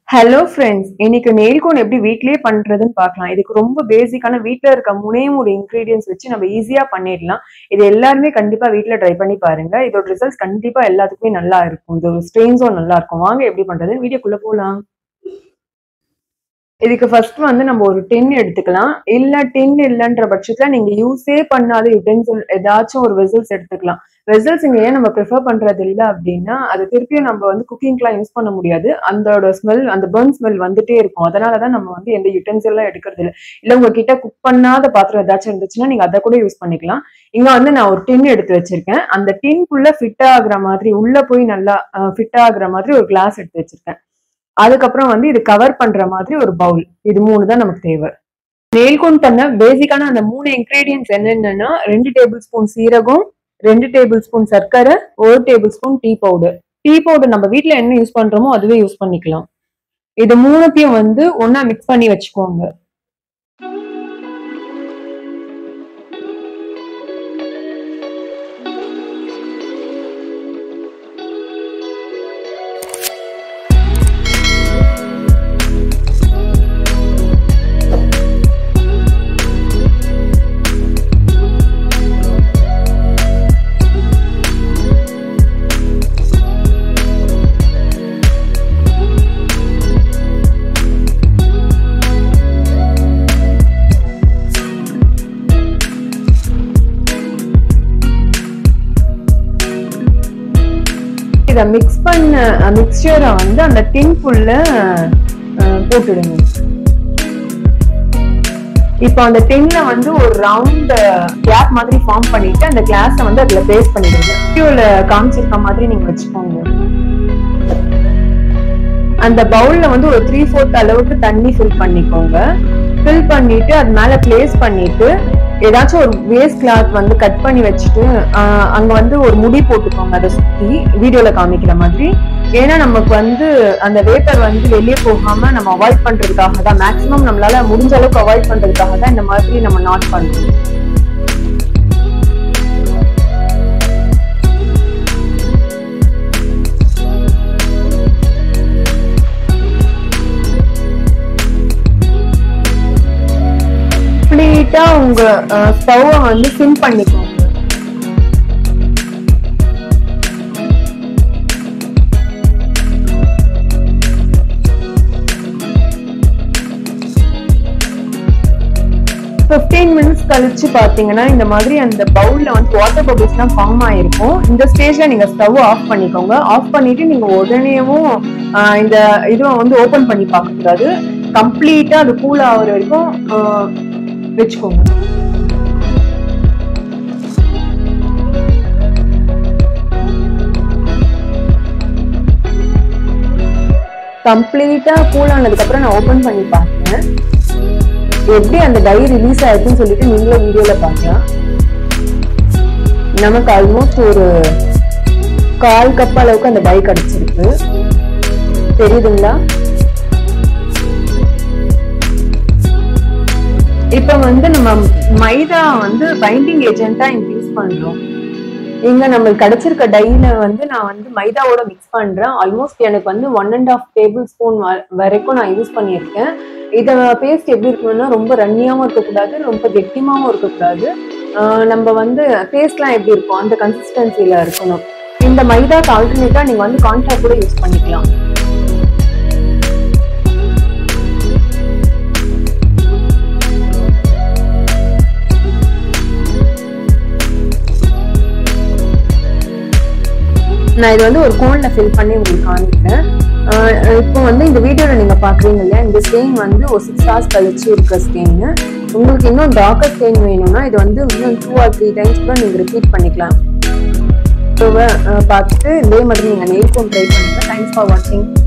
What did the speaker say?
hello friends இன்னைக்கு nail cone எப்படி வீட்லயே பண்றதுன்னு பார்க்கலாம் இதுக்கு ரொம்ப பேசிக்கான வீட்ல இருக்க மூணே மூணு இன்கிரீடியன்ஸ் வச்சு நம்ம ஈஸியா பண்ணிடலாம் இது எல்லாருமே கண்டிப்பா வீட்ல ட்ரை பண்ணி பாருங்க இதோட ரிசல்ட்ஸ் கண்டிப்பா எல்லாத்துக்குமே நல்லா இருக்கும் இது ஸ்ட்ரெயின்ஸும் நல்லா இருக்கும் வாங்க எப்படி பண்றது வீடியோக்குள்ள போலாம் இதுக்கு ஃபர்ஸ்ட் வந்து நம்ம ஒரு டின் எடுத்துக்கலாம் இல்ல டின் இல்லைன்ற பட்சத்துல நீங்க யூஸே பண்ணாத யுட்டென்சில் ஏதாச்சும் ஒரு வெசல்ஸ் எடுத்துக்கலாம் வெசல்ஸ் இங்க ஏன் நம்ம ப்ரிஃபர் பண்றது இல்லை அப்படின்னா அது திருப்பியும் நம்ம வந்து குக்கிங்க்குலாம் யூஸ் பண்ண முடியாது அதோட ஸ்மெல் அந்த பர்ன் ஸ்மெல் வந்துட்டே இருக்கும் அதனாலதான் நம்ம வந்து எந்த யுட்டென்சில்லாம் எடுக்கிறது இல்லை இல்ல உங்ககிட்ட குக் பண்ணாத பாத்திரம் ஏதாச்சும் இருந்துச்சுன்னா நீங்க அதை கூட யூஸ் பண்ணிக்கலாம் இங்க வந்து நான் ஒரு டின் எடுத்து வச்சிருக்கேன் அந்த டின்குள்ள ஃபிட் ஆகுற மாதிரி உள்ள போய் நல்லா ஃபிட் ஆகுற மாதிரி ஒரு கிளாஸ் எடுத்து வச்சிருக்கேன் அதுக்கப்புறம் வந்து இது கவர் பண்ற மாதிரி ஒரு பவுல் இது மூணு தான் நமக்கு தேவை நெயில் கோன் பண்ண பேசிக்கான அந்த மூணு இன்கிரீடியன்ஸ் என்னென்னன்னா ரெண்டு டேபிள் ஸ்பூன் சீரகம் ரெண்டு டேபிள் ஸ்பூன் சர்க்கரை ஒரு tablespoon tea powder tea powder நம்ம வீட்ல என்ன யூஸ் பண்றோமோ அதுவே யூஸ் பண்ணிக்கலாம் இது மூணுத்தையும் வந்து ஒண்ணா மிக்ஸ் பண்ணி வச்சுக்கோங்க இத மிக்ஸ் பண்ண மிக்சரை வந்து அந்த டின்குள்ள போட்டுடுங்க இப்போ அந்த டின்ல வந்து ஒரு ரவுண்ட் கேப் மாதிரி ஃபார்ம் பண்ணிட்டு அந்த கிளாஸை வந்து அதுல பேஸ்ட் பண்ணிடுங்க வீடியோல காமிச்சிருக்க மாதிரி நீங்க வச்சுக்கோங்க அந்த பவுல்ல வந்து ஒரு த்ரீ ஃபோர்த் அளவுக்கு தண்ணி ஃபில் பண்ணிக்கோங்க ஃபில் பண்ணிட்டு அது மேல பிளேஸ் பண்ணிட்டு ஏதாச்சும் ஒரு வேஸ்ட் கிளாத் வந்து கட் பண்ணி வச்சுட்டு அங்க வந்து ஒரு முடி போட்டுக்கோங்க அதை சுத்தி வீடியோல காமிக்கிற மாதிரி ஏன்னா நமக்கு வந்து அந்த வேப்பர் வந்து வெளியே போகாம நம்ம அவாய்ட் பண்றதுக்காக தான் மேக்சிமம் நம்மளால முடிஞ்ச அளவுக்கு அவாய்ட் பண்றதுக்காக தான் இந்த மாதிரி நம்ம நாட் பண்றோம் கம்ப்ளீட்டா உங்க ஸ்டவ்வை வந்து சிம் பண்ணிக்கோங்க ஃபிஃப்டீன் மினிட்ஸ் கழிச்சு பாத்தீங்கன்னா இந்த மாதிரி அந்த பவுல்ல வந்து வாட்டர் பபிள்ஸ் தான் ஃபார்ம் ஆயிருக்கும் இந்த ஸ்டேஜ்ல நீங்க ஸ்டவ் ஆஃப் பண்ணிக்கோங்க ஆஃப் பண்ணிட்டு நீங்க உடனேவும் இந்த இதுவை வந்து ஓபன் பண்ணி பார்க்க கூடாது கம்ப்ளீட்டா அது கூல் ஆகுற வரைக்கும் வச்சுக்கோங்க கம்ப்ளீட்டா கூல் ஆனதுக்கு அப்புறம் நான் ஓபன் பண்ணி பார்த்தேன் எப்படி அந்த டை ரிலீஸ் ஆயிருக்குன்னு சொல்லிட்டு நீங்களே வீடியோல பார்க்கலாம் நமக்கு ஆல்மோஸ்ட் ஒரு கால் கப் அளவுக்கு அந்த டை கிடைச்சிருக்கு தெரியுதுங்களா இப்ப வந்து நம்ம மைதா வந்து பைண்டிங் ஏஜென்ட்டா இங்க யூஸ் பண்றோம் இங்க நம்மளுக்கு கிடைச்சிருக்க டைல வந்து நான் வந்து மைதாவோட மிக்ஸ் பண்றேன் ஆல்மோஸ்ட் எனக்கு வந்து one and half tablespoon வரைக்கும் நான் யூஸ் பண்ணியிருக்கேன் இத பேஸ்ட் எப்படி இருக்கணும்னா ரொம்ப ரன்னியாவும் இருக்கக்கூடாது ரொம்ப கெட்டிமாவும் இருக்கக்கூடாது நம்ம வந்து பேஸ்ட்லாம் எப்படி இருக்கும் அந்த கன்சிஸ்டன்சில இருக்கணும் இந்த மைதாக்கு ஆல்டர்னேட்டா நீங்க வந்து கான்டாக்ட் கூட யூஸ் பண்ணிக்கலாம் நான் இது வந்து ஒரு கோன்ல ஃபில் பண்ணி உங்களுக்கு காமிக்கிறேன் இப்போ வந்து இந்த வீடியோல நீங்க பாக்குறீங்க இல்லையா இந்த ஸ்டெயின் வந்து ஒரு சிக்ஸ் ஹவர்ஸ் கழிச்சு இருக்க ஸ்டெயின் உங்களுக்கு இன்னும் டார்க்கர் ஸ்டெயின் வேணும்னா இது வந்து இன்னும் டூ ஆர் த்ரீ டைம்ஸ் கூட நீங்க ரிப்பீட் பண்ணிக்கலாம் பார்த்துட்டு இதே மாதிரி நீங்க நெயில் கோன் ட்ரை பண்ணுங்க தேங்க்ஸ் ஃபார் வாட்சிங்